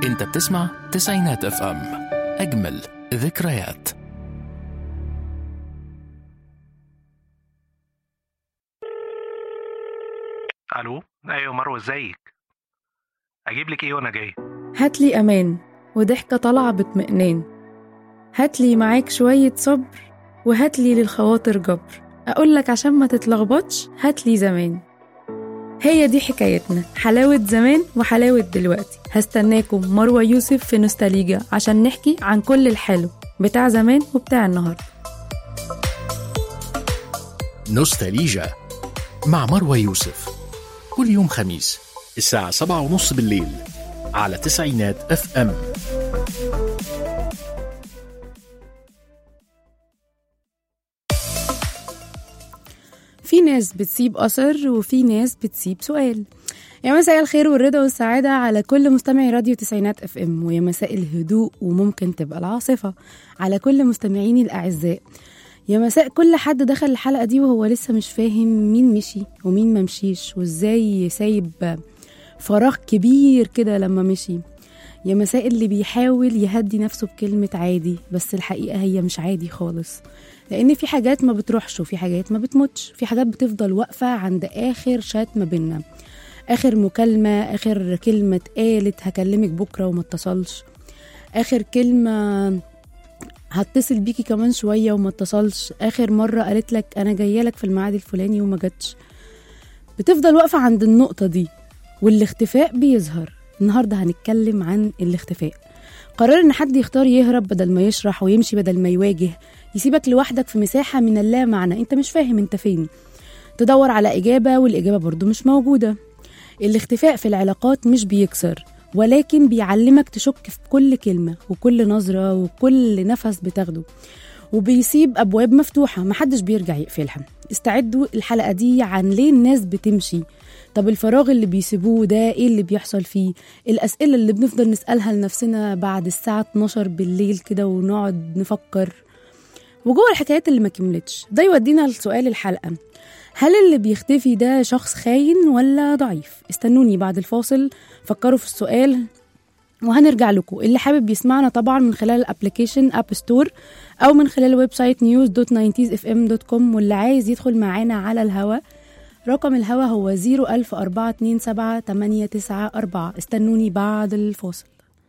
انت بتسمع تسعينات اف ام اجمل ذكريات الو ايوه مروه ازيك اجيب لك ايه وانا جاي هاتلي أمان وضحكة طالعة باطمئنان هاتلي معاك شوية صبر وهاتلي للخواطر جبر أقولك عشان ما تتلخبطش هاتلي زمان هي دي حكايتنا حلاوة زمان وحلاوة دلوقتي هستناكم مروة يوسف في نوستاليجا عشان نحكي عن كل الحلو بتاع زمان وبتاع النهاردة نوستاليجا مع مروى يوسف كل يوم خميس الساعة سبعة ونص بالليل على تسعينات اف ام في ناس بتسيب أثر وفي ناس بتسيب سؤال يا مساء الخير والرضا والسعادة على كل مستمعي راديو تسعينات اف ام ويا مساء الهدوء وممكن تبقى العاصفة على كل مستمعيني الأعزاء يا مساء كل حد دخل الحلقة دي وهو لسه مش فاهم مين مشي ومين ما مشيش وازاي سايب فراغ كبير كده لما مشي يا مساء اللي بيحاول يهدي نفسه بكلمة عادي بس الحقيقة هي مش عادي خالص لأن في حاجات ما بتروحش وفي حاجات ما بتموتش في حاجات بتفضل واقفة عند آخر شات ما بينا آخر مكالمة آخر كلمة اتقالت هكلمك بكرة وما اتصلش آخر كلمة هتصل بيكي كمان شوية وما اتصلش آخر مرة قالت لك أنا جاية لك في الميعاد الفلاني وما جاتش بتفضل واقفة عند النقطة دي والاختفاء بيظهر النهاردة هنتكلم عن الاختفاء قرار ان حد يختار يهرب بدل ما يشرح ويمشي بدل ما يواجه يسيبك لوحدك في مساحة من اللا معنى انت مش فاهم انت فين تدور على إجابة والإجابة برضو مش موجودة الاختفاء في العلاقات مش بيكسر ولكن بيعلمك تشك في كل كلمة وكل نظرة وكل نفس بتاخده وبيسيب أبواب مفتوحة محدش بيرجع يقفلها استعدوا الحلقة دي عن ليه الناس بتمشي طب الفراغ اللي بيسيبوه ده ايه اللي بيحصل فيه الأسئلة اللي بنفضل نسألها لنفسنا بعد الساعة 12 بالليل كده ونقعد نفكر وجوه الحكايات اللي ما كملتش ده يودينا لسؤال الحلقة هل اللي بيختفي ده شخص خاين ولا ضعيف استنوني بعد الفاصل فكروا في السؤال وهنرجع لكم اللي حابب يسمعنا طبعا من خلال الابلكيشن اب ستور او من خلال الويب سايت news دوت اف ام دوت كوم واللي عايز يدخل معانا على الهوا رقم الهوا هو 010427894 استنوني بعد الفاصل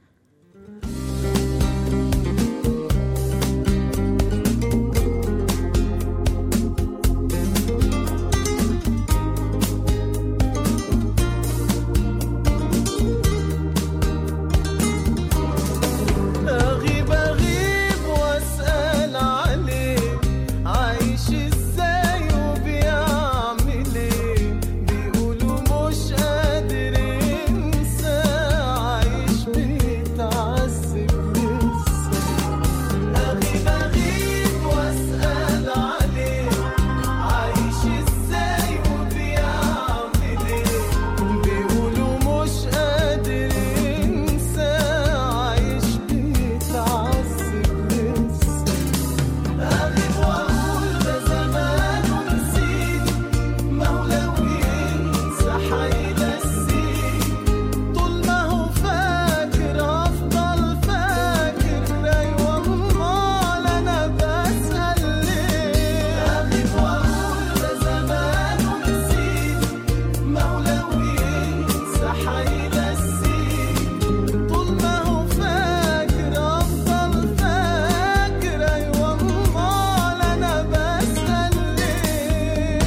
أغيب أغيب وأسأل عليه عايش إزاي وبيعمل إيه بيقولوا مش قادر ينسى عايش بيتعذب لسه أغيب أغيب وأسأل عليه عايش إزاي وبيعمل إيه بيقولوا مش قادر ينسى عايش بيتعذب لسه أغيب وأقول ده زمانه نسيت ما هو لو ينسى حينسيه طول ما هو فاكر أفضل فاكر أيوة أمال أنا بسأل ليه أغيب وأقول ده زمانه نسيت ما هو لو ينسى حينسيه طول ما هو فاكر أفضل فاكر أيوة أمال أنا بسأل ليه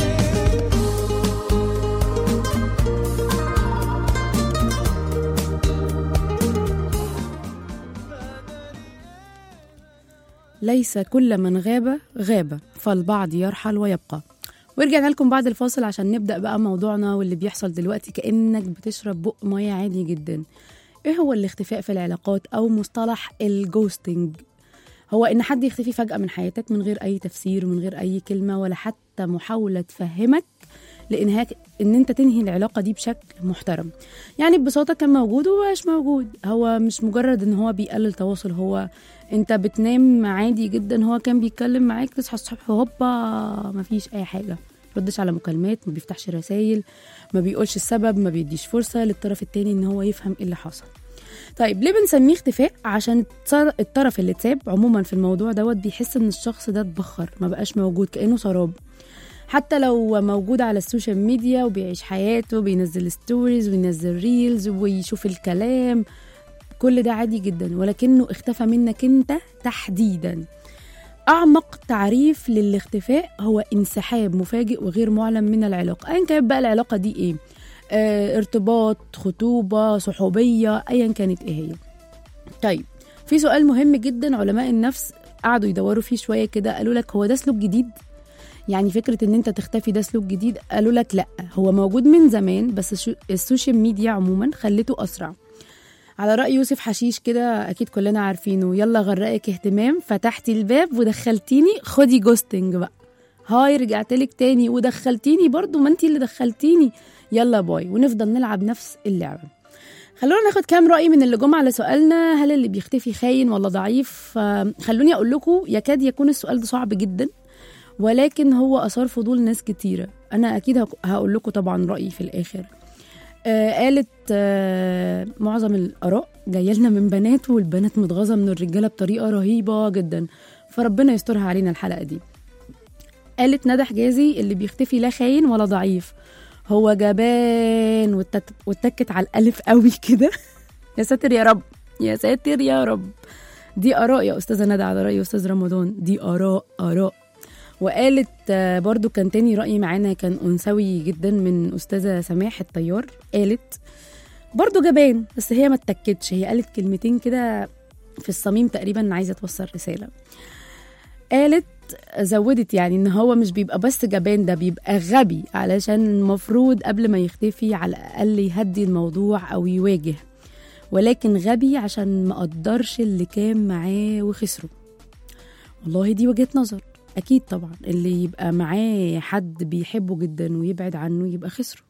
ليس كل من غاب غاب فالبعض يرحل ويبقى ورجعنا لكم بعد الفاصل عشان نبدأ بقى موضوعنا واللي بيحصل دلوقتي كأنك بتشرب بق مية عادي جدا ايه هو الاختفاء في العلاقات او مصطلح الجوستنج هو ان حد يختفي فجأة من حياتك من غير اي تفسير ومن غير اي كلمة ولا حتى محاولة تفهمك لانهاك ان انت تنهي العلاقة دي بشكل محترم يعني ببساطة كان موجود ومبقاش موجود هو مش مجرد ان هو بيقلل تواصل هو انت بتنام عادي جدا هو كان بيتكلم معاك تصحى الصبح هوبا مفيش اي حاجة ردش على مكالمات ما بيفتحش رسايل ما بيقولش السبب ما بيديش فرصة للطرف التاني ان هو يفهم ايه اللي حصل طيب ليه بنسميه اختفاء عشان الطر- الطرف اللي اتساب عموما في الموضوع دوت بيحس ان الشخص ده اتبخر ما بقاش موجود كانه سراب حتى لو موجود على السوشيال ميديا وبيعيش حياته بينزل ستوريز وينزل ريلز ويشوف الكلام كل ده عادي جدا ولكنه اختفى منك انت تحديدا اعمق تعريف للاختفاء هو انسحاب مفاجئ وغير معلن من العلاقه ايا كانت بقى العلاقه دي ايه آه ارتباط خطوبه صحوبيه ايا كانت ايه هي طيب في سؤال مهم جدا علماء النفس قعدوا يدوروا فيه شويه كده قالوا لك هو ده سلوك جديد يعني فكره ان انت تختفي ده سلوك جديد قالوا لك لا هو موجود من زمان بس الشو- السوشيال ميديا عموما خلته اسرع على رأي يوسف حشيش كده أكيد كلنا عارفينه يلا غرقك اهتمام فتحتي الباب ودخلتيني خدي جوستنج بقى هاي رجعتلك تاني ودخلتيني برضو ما انتي اللي دخلتيني يلا باي ونفضل نلعب نفس اللعبة خلونا ناخد كام رأي من اللي جم على سؤالنا هل اللي بيختفي خاين ولا ضعيف آه، خلوني أقول لكم يكاد يكون السؤال ده صعب جدا ولكن هو أثار فضول ناس كتيرة أنا أكيد هق- هقول لكم طبعا رأيي في الآخر آه قالت آه معظم الآراء جاية لنا من بنات والبنات متغاظة من الرجالة بطريقة رهيبة جدا فربنا يسترها علينا الحلقة دي قالت ندى حجازي اللي بيختفي لا خاين ولا ضعيف هو جبان واتك- واتكت على الألف قوي كده يا ساتر يا رب يا ساتر يا رب دي آراء يا أستاذة ندى على رأي أستاذ رمضان دي آراء آراء وقالت آه، برضو كان تاني رأي معانا كان أنثوي جدا من أستاذة سماح الطيار قالت برضو جبان بس هي ما اتكتش هي قالت كلمتين كده في الصميم تقريبا عايزة توصل رسالة قالت زودت يعني ان هو مش بيبقى بس جبان ده بيبقى غبي علشان المفروض قبل ما يختفي على الاقل يهدي الموضوع او يواجه ولكن غبي عشان ما قدرش اللي كان معاه وخسره والله دي وجهة نظر اكيد طبعا اللي يبقى معاه حد بيحبه جدا ويبعد عنه يبقى خسره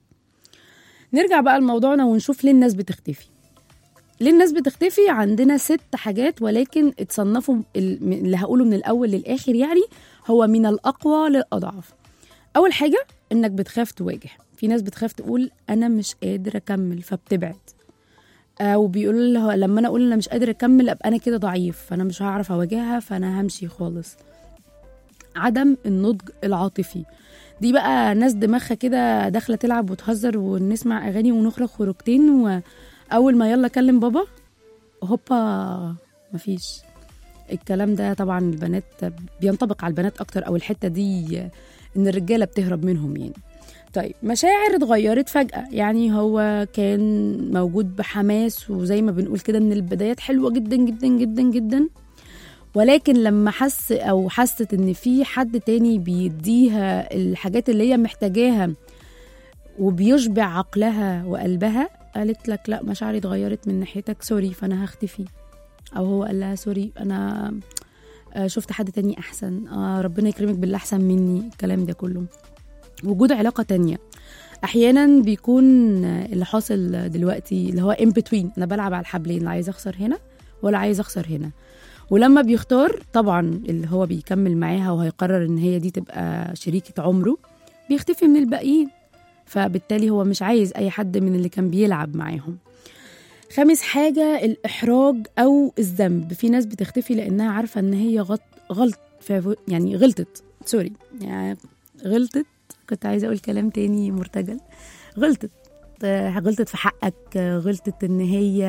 نرجع بقى لموضوعنا ونشوف ليه الناس بتختفي ليه الناس بتختفي عندنا ست حاجات ولكن اتصنفوا ال- من- اللي هقوله من الاول للاخر يعني هو من الاقوى للاضعف اول حاجه انك بتخاف تواجه في ناس بتخاف تقول انا مش قادر اكمل فبتبعد او بيقول له لما انا اقول انا مش قادر اكمل ابقى انا كده ضعيف فانا مش هعرف اواجهها فانا همشي خالص عدم النضج العاطفي دي بقى ناس دماغها كده داخله تلعب وتهزر ونسمع اغاني ونخرج خروجتين واول ما يلا كلم بابا هوبا مفيش الكلام ده طبعا البنات بينطبق على البنات اكتر او الحته دي ان الرجاله بتهرب منهم يعني طيب مشاعر اتغيرت فجأة يعني هو كان موجود بحماس وزي ما بنقول كده من البدايات حلوة جدا جدا جدا جدا ولكن لما حس او حست ان في حد تاني بيديها الحاجات اللي هي محتاجاها وبيشبع عقلها وقلبها قالت لك لا مشاعري اتغيرت من ناحيتك سوري فانا هختفي او هو قال لها سوري انا آه، شفت حد تاني احسن آه، ربنا يكرمك باللي احسن مني الكلام ده كله وجود علاقه تانية احيانا بيكون آه، اللي حاصل دلوقتي اللي هو ان بتوين انا بلعب على الحبلين لا عايز اخسر هنا ولا عايز اخسر هنا ولما بيختار طبعا اللي هو بيكمل معاها وهيقرر ان هي دي تبقى شريكة عمره بيختفي من الباقيين فبالتالي هو مش عايز اي حد من اللي كان بيلعب معاهم خامس حاجة الإحراج أو الذنب في ناس بتختفي لأنها عارفة إن هي غلط غلط في- يعني غلطت سوري يعني غلطت كنت عايزة أقول كلام تاني مرتجل غلطت آه، غلطت في حقك آه، غلطت إن هي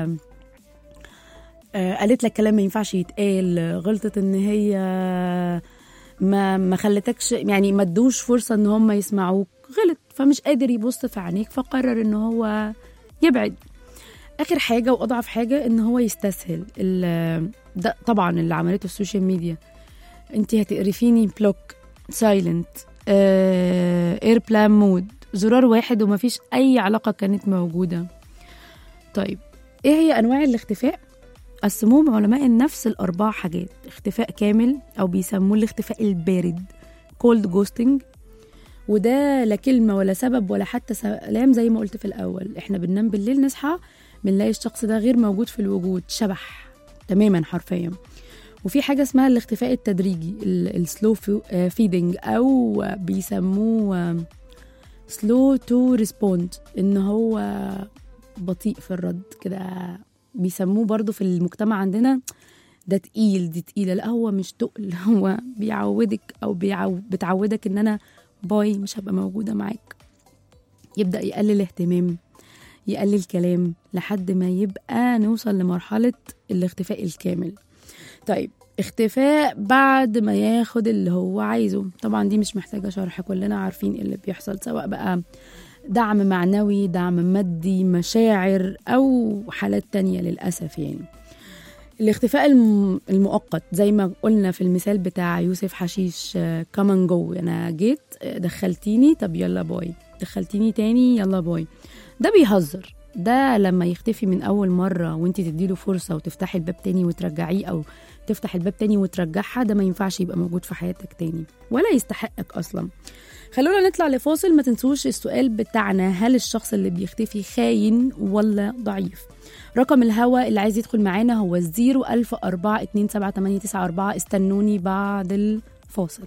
آه، قالت لك كلام ما ينفعش يتقال آه، غلطت إن هي ما ما خلتكش يعني ما ادوش فرصة إن هم يسمعوك غلط فمش قادر يبص في عينيك فقرر إن هو يبعد اخر حاجه واضعف حاجه ان هو يستسهل ال- ده طبعا اللي عملته السوشيال ميديا انت هتقرفيني بلوك سايلنت اير بلان مود زرار واحد ومفيش اي علاقه كانت موجوده طيب ايه هي انواع الاختفاء قسموهم علماء النفس الاربع حاجات اختفاء كامل او بيسموه الاختفاء البارد كولد جوستنج وده لا كلمه ولا سبب ولا حتى سلام زي ما قلت في الاول احنا بننام بالليل نصحى بنلاقي الشخص ده غير موجود في الوجود شبح تماما حرفيا وفي حاجة اسمها الاختفاء التدريجي السلو فيدنج أو بيسموه سلو تو ريسبوند إن هو بطيء في الرد كده بيسموه برضو في المجتمع عندنا ده تقيل دي تقيلة لا هو مش تقل هو بيعودك أو بيعو بتعودك إن أنا باي مش هبقى موجودة معاك يبدأ يقلل اهتمام يقلل كلام لحد ما يبقى نوصل لمرحلة الاختفاء الكامل طيب اختفاء بعد ما ياخد اللي هو عايزه طبعا دي مش محتاجة شرح كلنا عارفين إيه اللي بيحصل سواء بقى دعم معنوي دعم مادي مشاعر أو حالات تانية للأسف يعني الاختفاء الم- المؤقت زي ما قلنا في المثال بتاع يوسف حشيش كمان جو انا جيت آه، دخلتيني طب يلا باي دخلتيني تاني يلا باي ده بيهزر ده لما يختفي من اول مره وانت تديله فرصه وتفتحي الباب تاني وترجعيه او تفتح الباب تاني وترجعها ده ما ينفعش يبقى موجود في حياتك تاني ولا يستحقك اصلا خلونا نطلع لفاصل ما تنسوش السؤال بتاعنا هل الشخص اللي بيختفي خاين ولا ضعيف رقم الهوا اللي عايز يدخل معانا هو 010427894 استنوني بعد الفاصل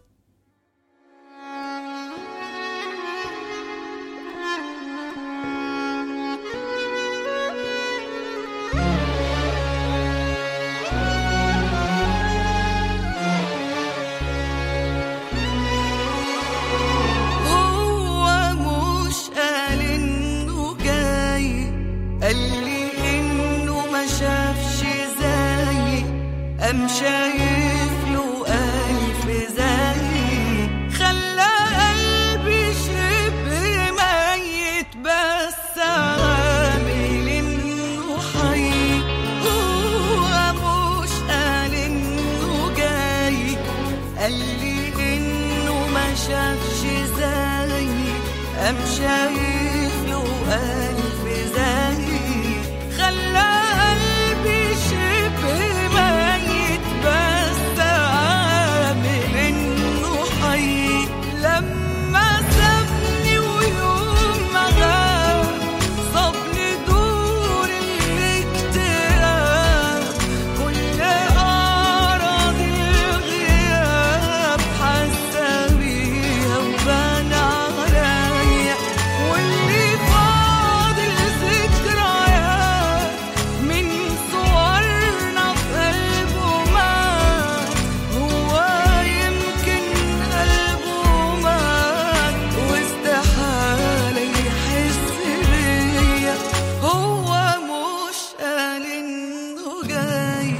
هو مش قال انه جاي قال لي انه ما شافش زيي قام شايف له الف زيي خلى قلبي شبه ميت بس عامل انه حي هو مش قال انه جاي قال لي انه ما شافش زيي قام شايف له الف زيي خلى قلبي شبه ميت بس عامل انه حي لما سابني ويوم ما غاب صابني دور الاكتئاب كل أعراض الغياب حاسة بيها وبان عليا واللي فاضل ذكريات من صورنا في قلبه مات هو يمكن قلبه مات واستحالة يحس بيا هو مش قال انه جاي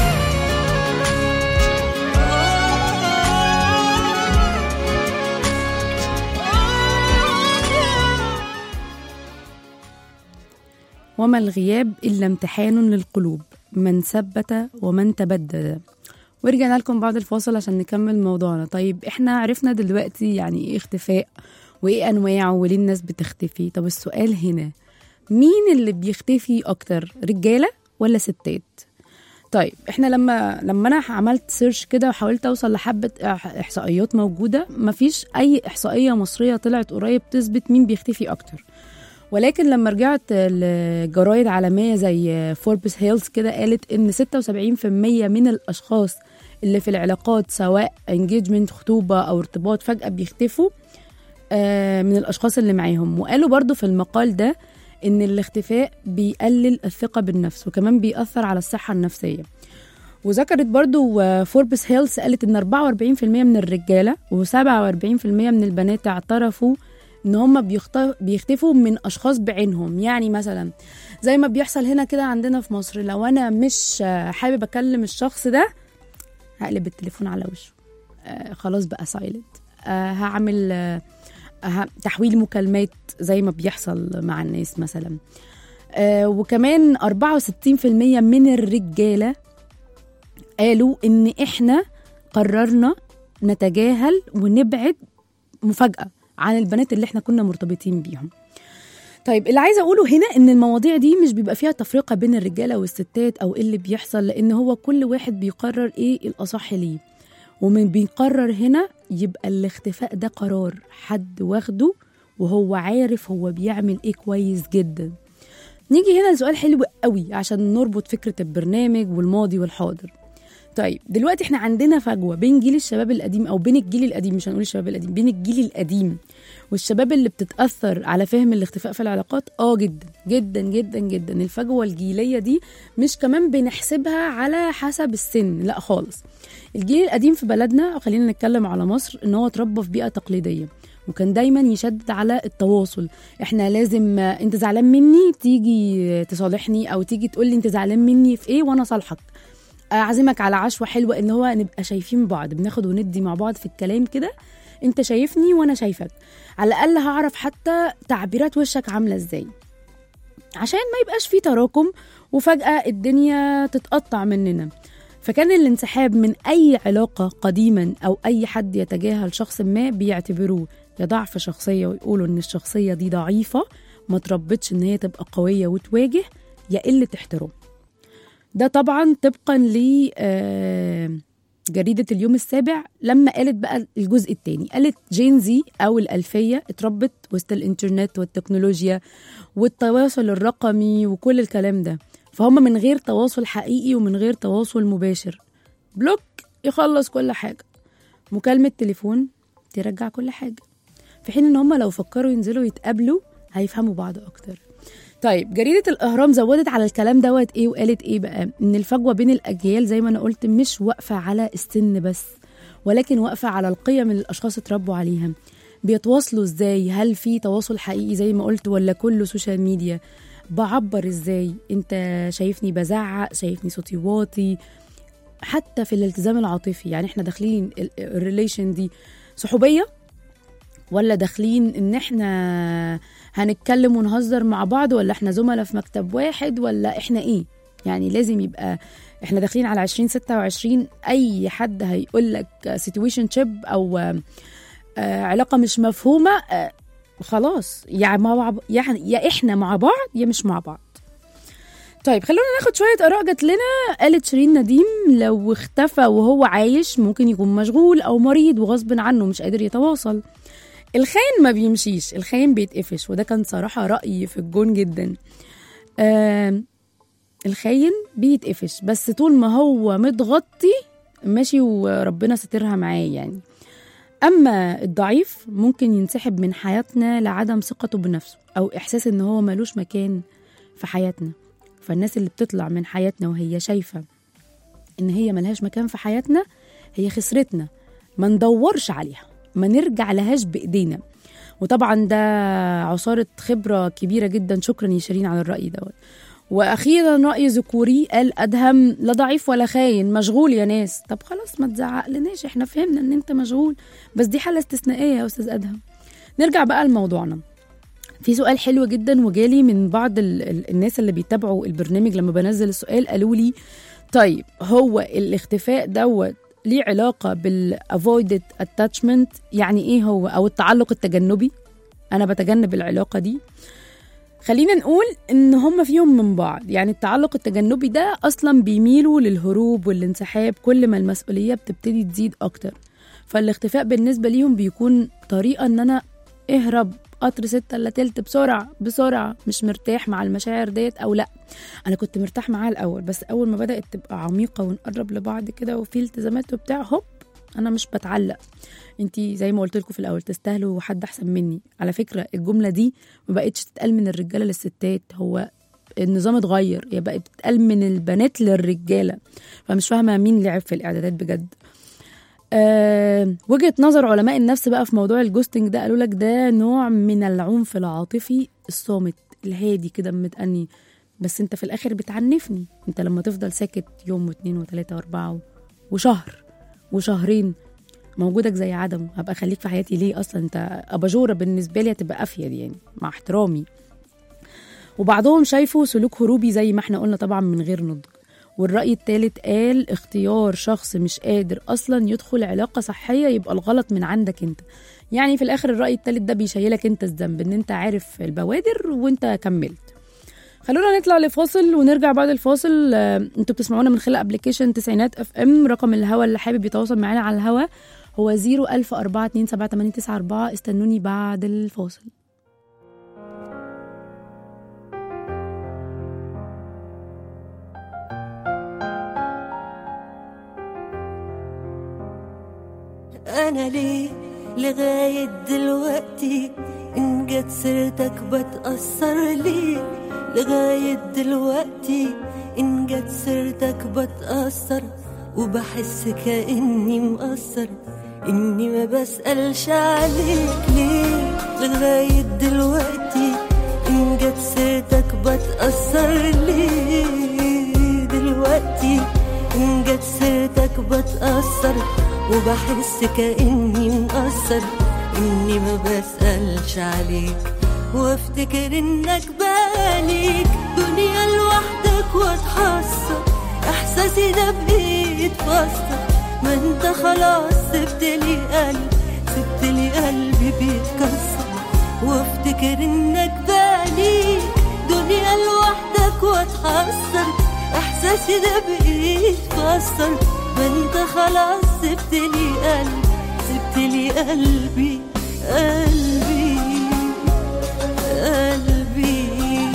وما الغياب إلا امتحان للقلوب من ثبت ومن تبدد ورجعنا لكم بعد الفاصل عشان نكمل موضوعنا طيب احنا عرفنا دلوقتي يعني ايه اختفاء وايه انواعه وليه الناس بتختفي طب السؤال هنا مين اللي بيختفي اكتر رجاله ولا ستات طيب احنا لما لما انا عملت سيرش كده وحاولت اوصل لحبه إح- احصائيات موجوده مفيش اي احصائيه مصريه طلعت قريب تثبت مين بيختفي اكتر ولكن لما رجعت لجرايد عالمية زي فوربس هيلز كده قالت إن 76% من الأشخاص اللي في العلاقات سواء انجيجمنت خطوبة أو ارتباط فجأة بيختفوا آه، من الأشخاص اللي معاهم وقالوا برضو في المقال ده إن الاختفاء بيقلل الثقة بالنفس وكمان بيأثر على الصحة النفسية وذكرت برضو فوربس هيلز قالت إن 44% من الرجالة و47% من البنات اعترفوا ان هم بيخت- بيختفوا من اشخاص بعينهم يعني مثلا زي ما بيحصل هنا كده عندنا في مصر لو انا مش آه، حابب اكلم الشخص ده هقلب التليفون على وشه آه خلاص بقى سايلنت آه هعمل آه ه- تحويل مكالمات زي ما بيحصل مع الناس مثلا آه وكمان 64% من الرجاله قالوا ان احنا قررنا نتجاهل ونبعد مفاجاه عن البنات اللي احنا كنا مرتبطين بيهم طيب اللي عايزه اقوله هنا ان المواضيع دي مش بيبقى فيها تفرقه بين الرجاله والستات او ايه اللي بيحصل لان هو كل واحد بيقرر ايه الاصح ليه ومن بيقرر هنا يبقى الاختفاء ده قرار حد واخده وهو عارف هو بيعمل ايه كويس جدا نيجي هنا لسؤال حلو قوي عشان نربط فكره البرنامج والماضي والحاضر طيب دلوقتي احنا عندنا فجوه بين جيل الشباب القديم او بين الجيل القديم مش هنقول الشباب القديم بين الجيل القديم والشباب اللي بتتاثر على فهم الاختفاء في العلاقات اه جدا جدا جدا جدا الفجوه الجيليه دي مش كمان بنحسبها على حسب السن لا خالص الجيل القديم في بلدنا خلينا نتكلم على مصر ان هو اتربى في بيئه تقليديه وكان دايما يشدد على التواصل احنا لازم آه، انت زعلان مني تيجي تصالحني او تيجي تقول لي انت زعلان مني في ايه وانا صالحك اعزمك على عشوه حلوه ان هو نبقى شايفين بعض بناخد وندي مع بعض في الكلام كده انت شايفني وانا شايفك على الاقل هعرف حتى تعبيرات وشك عامله ازاي عشان ما يبقاش في تراكم وفجاه الدنيا تتقطع مننا فكان الانسحاب من اي علاقه قديما او اي حد يتجاهل شخص ما بيعتبروه يا ضعف شخصيه ويقولوا ان الشخصيه دي ضعيفه ما تربتش ان هي تبقى قويه وتواجه يا قله احترام ده طبعا طبقا ل آه، جريدة اليوم السابع لما قالت بقى الجزء الثاني قالت جين زي أو الألفية اتربت وسط الإنترنت والتكنولوجيا والتواصل الرقمي وكل الكلام ده فهم من غير تواصل حقيقي ومن غير تواصل مباشر بلوك يخلص كل حاجة مكالمة تليفون ترجع كل حاجة في حين ان هم لو فكروا ينزلوا يتقابلوا هيفهموا بعض اكتر طيب جريدة الأهرام زودت على الكلام دوت إيه وقالت إيه بقى؟ إن الفجوة بين الأجيال زي ما أنا قلت مش واقفة على السن بس ولكن واقفة على القيم اللي الأشخاص اتربوا عليها بيتواصلوا إزاي؟ هل في تواصل حقيقي زي ما قلت ولا كله سوشيال ميديا؟ بعبر إزاي؟ أنت شايفني بزعق شايفني صوتي واطي حتى في الالتزام العاطفي يعني احنا داخلين الريليشن دي صحوبية ولا داخلين ان احنا هنتكلم ونهزر مع بعض ولا احنا زملاء في مكتب واحد ولا احنا ايه يعني لازم يبقى احنا داخلين على 2026 اي حد هيقول لك سيتويشن شيب او آه، علاقه مش مفهومه آه، خلاص يعني مع بعض يعني يا احنا مع بعض يا مش مع بعض طيب خلونا ناخد شويه اراء جات لنا قالت شيرين نديم لو اختفى وهو عايش ممكن يكون مشغول او مريض وغصب عنه مش قادر يتواصل الخاين ما بيمشيش الخاين بيتقفش وده كان صراحة رأيي في الجون جدا آم، الخاين بيتقفش بس طول ما هو متغطي ماشي وربنا سترها معاه يعني أما الضعيف ممكن ينسحب من حياتنا لعدم ثقته بنفسه أو إحساس إن هو ملوش مكان في حياتنا فالناس اللي بتطلع من حياتنا وهي شايفة إن هي ملهاش مكان في حياتنا هي خسرتنا ما ندورش عليها ما نرجع لهاش بايدينا وطبعا ده عصارة خبرة كبيرة جدا شكرا يا شيرين على الرأي دوت واخيرا راي ذكوري قال ادهم لا ضعيف ولا خاين مشغول يا ناس طب خلاص ما تزعق لناش احنا فهمنا ان انت مشغول بس دي حاله استثنائيه يا استاذ ادهم نرجع بقى لموضوعنا في سؤال حلو جدا وجالي من بعض ال ال الناس اللي بيتابعوا البرنامج لما بنزل السؤال قالوا لي طيب هو الاختفاء دوت ليه علاقه بالافويدد اتاتشمنت يعني ايه هو او التعلق التجنبي انا بتجنب العلاقه دي خلينا نقول ان هم فيهم من بعض يعني التعلق التجنبي ده اصلا بيميلوا للهروب والانسحاب كل ما المسؤوليه بتبتدي تزيد اكتر فالاختفاء بالنسبه ليهم بيكون طريقه ان انا اهرب قطر ستة الا تلت بسرعة بسرعة مش مرتاح مع المشاعر ديت أو لأ أنا كنت مرتاح معاها الأول بس أول ما بدأت تبقى عميقة ونقرب لبعض كده وفي التزامات وبتاع هوب أنا مش بتعلق انتي زي ما قلت لكم في الأول تستاهلوا حد أحسن مني على فكرة الجملة دي ما بقتش تتقال من الرجالة للستات هو النظام اتغير هي بقت بتتقال من البنات للرجالة فمش فاهمة مين لعب في الإعدادات بجد أه وجهه نظر علماء النفس بقى في موضوع الجوستنج ده قالوا لك ده نوع من العنف العاطفي الصامت الهادي كده متأني بس انت في الاخر بتعنفني انت لما تفضل ساكت يوم واثنين وثلاثة واربعة وشهر وشهرين موجودك زي عدمه هبقى خليك في حياتي ليه اصلا انت اباجوره بالنسبه لي هتبقى افيد يعني مع احترامي وبعضهم شايفه سلوك هروبي زي ما احنا قلنا طبعا من غير نضج والرأي الثالث قال اختيار شخص مش قادر أصلا يدخل علاقة صحية يبقى الغلط من عندك أنت يعني في الآخر الرأي الثالث ده بيشيلك أنت الذنب إن أنت عارف البوادر وأنت كملت خلونا نطلع لفاصل ونرجع بعد الفاصل آه، انتوا بتسمعونا من خلال ابلكيشن تسعينات اف ام رقم الهوا اللي حابب يتواصل معانا على الهوا هو 010427894 استنوني بعد الفاصل انا ليه لغاية دلوقتي جت سيرتك بتأثر ليه لغاية دلوقتي إن جت سيرتك بتأثر وبحس كأني مقصر إني ما بسألش عليك ليه لغاية دلوقتي إن جت سيرتك بتأثر ليه دلوقتي إن جت سيرتك بتأثر وبحس كأني مقصر إني ما بسألش عليك وافتكر إنك باليك دنيا لوحدك واتحسر إحساسي ده بإيد فاصلة ما انت خلاص سبت لي قلب سبت لي قلبي بيتكسر وافتكر إنك باليك دنيا لوحدك واتحسر إحساسي ده بإيد فاصل ما انت خلاص سبت لي قلب سبت لي قلبي قلبي قلبي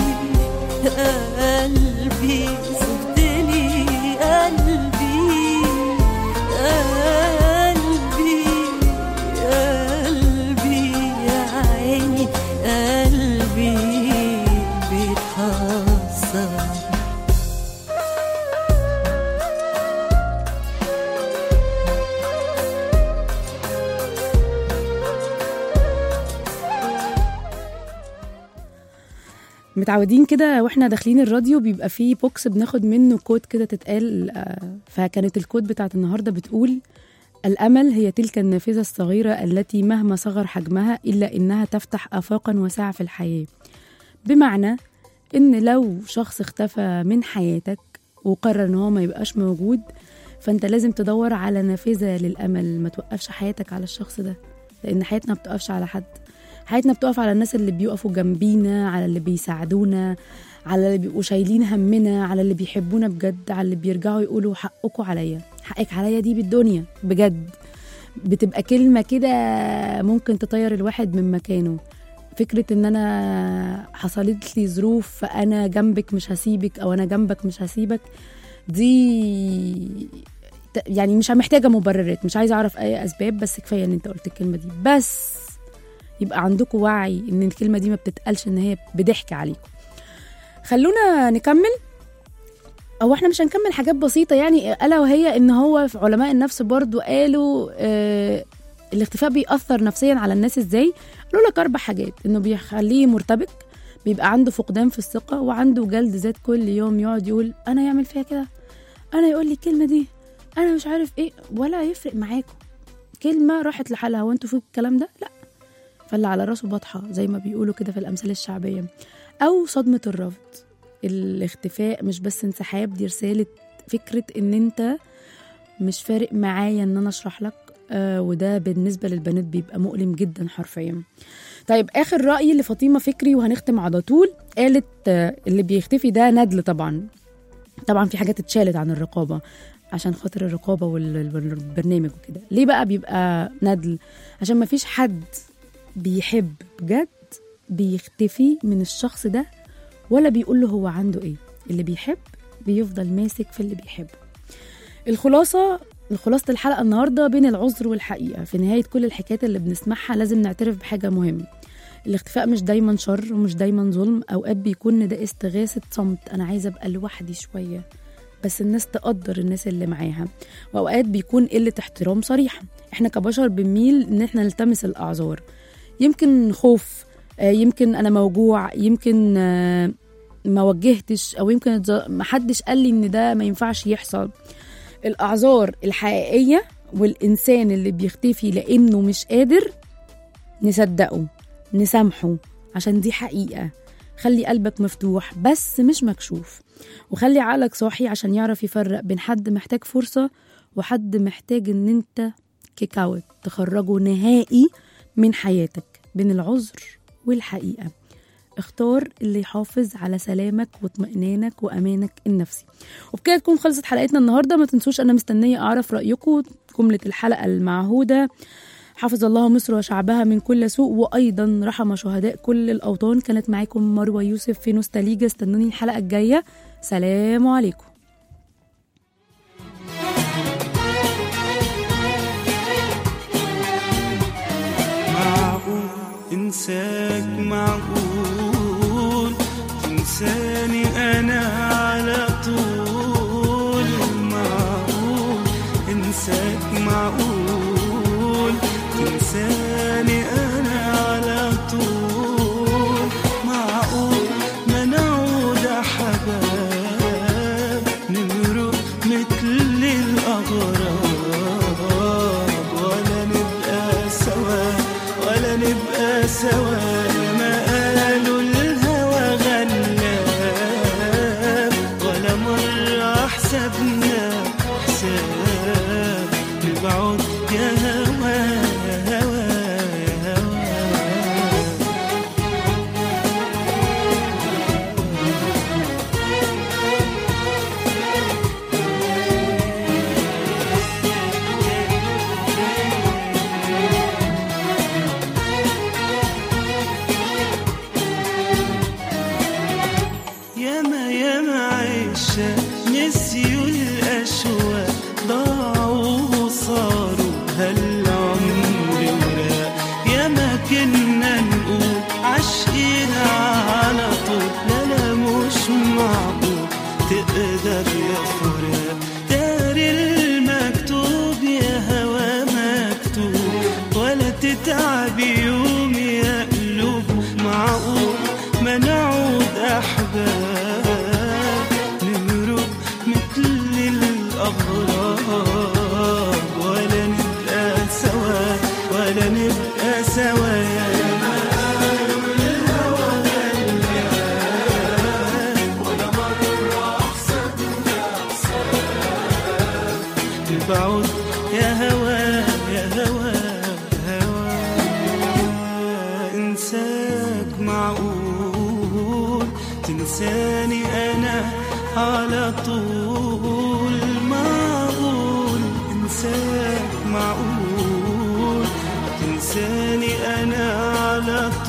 قلبي سبت لي قلبي قلبي قلبي يا عيني قلبي بيتحسر متعودين كده واحنا داخلين الراديو بيبقى فيه بوكس بناخد منه كود كده تتقال آه، فكانت الكود بتاعت النهارده بتقول الأمل هي تلك النافذة الصغيرة التي مهما صغر حجمها إلا إنها تفتح آفاقا واسعة في الحياة بمعنى إن لو شخص اختفى من حياتك وقرر إن هو ما يبقاش موجود فأنت لازم تدور على نافذة للأمل ما توقفش حياتك على الشخص ده لأن حياتنا ما بتقفش على حد حياتنا بتقف على الناس اللي بيقفوا جنبينا على اللي بيساعدونا على اللي بيبقوا شايلين همنا على اللي بيحبونا بجد على اللي بيرجعوا يقولوا حقكم عليا حقك عليا دي بالدنيا بجد بتبقى كلمة كده ممكن تطير الواحد من مكانه فكرة ان انا حصلت لي ظروف فانا جنبك مش هسيبك او انا جنبك مش هسيبك دي ت- يعني مش محتاجة مبررات مش عايزة اعرف اي اسباب بس كفاية ان انت قلت الكلمة دي بس يبقى عندكم وعي ان الكلمة دي ما بتتقالش ان هي بضحك عليكم خلونا نكمل او احنا مش هنكمل حاجات بسيطه يعني الا وهي ان هو في علماء النفس برضو قالوا آه الاختفاء بيأثر نفسيا على الناس ازاي قالوا لك اربع حاجات انه بيخليه مرتبك بيبقى عنده فقدان في الثقه وعنده جلد ذات كل يوم يقعد يقول انا يعمل فيها كده انا يقول لي الكلمه دي انا مش عارف ايه ولا يفرق معاكم كلمه راحت لحالها وانتوا في الكلام ده لا فاللي على راسه بطحه زي ما بيقولوا كده في الامثال الشعبيه او صدمه الرفض الاختفاء مش بس انسحاب دي رسالة فكرة ان انت مش فارق معايا ان انا اشرح لك آه وده بالنسبة للبنات بيبقى مؤلم جدا حرفيا طيب اخر رأي لفاطمة فكري وهنختم على طول قالت آه اللي بيختفي ده ندل طبعا طبعا في حاجات اتشالت عن الرقابة عشان خاطر الرقابة وال- والبرنامج وكده ليه بقى بيبقى ندل عشان ما فيش حد بيحب بجد بيختفي من الشخص ده ولا بيقول له هو عنده ايه اللي بيحب بيفضل ماسك في اللي بيحبه الخلاصة خلاصة الحلقة النهاردة بين العذر والحقيقة في نهاية كل الحكايات اللي بنسمعها لازم نعترف بحاجة مهمة الاختفاء مش دايما شر ومش دايما ظلم اوقات بيكون إن ده استغاثة صمت انا عايزة ابقى لوحدي شوية بس الناس تقدر الناس اللي معاها واوقات بيكون قلة احترام صريحة احنا كبشر بنميل ان احنا نلتمس الاعذار يمكن خوف آه، يمكن انا موجوع يمكن آه، ما وجهتش او يمكن اتز- ما حدش قال لي ان ده ما ينفعش يحصل الاعذار الحقيقيه والانسان اللي بيختفي لانه مش قادر نصدقه نسامحه عشان دي حقيقه خلي قلبك مفتوح بس مش مكشوف وخلي عقلك صاحي عشان يعرف يفرق بين حد محتاج فرصه وحد محتاج ان انت كيك اوت تخرجه نهائي من حياتك بين العذر والحقيقه اختار اللي يحافظ على سلامك واطمئنانك وامانك النفسي وبكده تكون خلصت حلقتنا النهارده ما تنسوش انا مستنيه اعرف رايكم جمله الحلقه المعهوده حفظ الله مصر وشعبها من كل سوء وايضا رحم شهداء كل الاوطان كانت معاكم مروه يوسف في نوستاليجا استنوني الحلقه الجايه سلام عليكم معقول انساك معقول تنساني انا على طول معقول انساك معقول تنساني انا على طول معقول ما نعود حباب نمرق مثل الاغراب ولا نبقى سوا ولا نبقى سوا ما قالوا الهوى غلاب ولا مرة حسبنا حساب نبعد يا هوا يا هوا يا هوا ياما ياما عيشة نسيوا الأشواق ضاعوا وصاروا هالعمر وراق ياما كنا نقول عاشقين على طول لا لا مش معقول تقدر يا فراق داري المكتوب يا هوا مكتوب ولا تتعب يوم يا قلوب معقول ما نعود أحباب نمرق مثل الأغراب ولا نبقى سوا ولا نبقى سوا يا بعد يا هوا يا هوا هوا انساك معقول تنساني انا على طول معقول انساك معقول تنساني انا على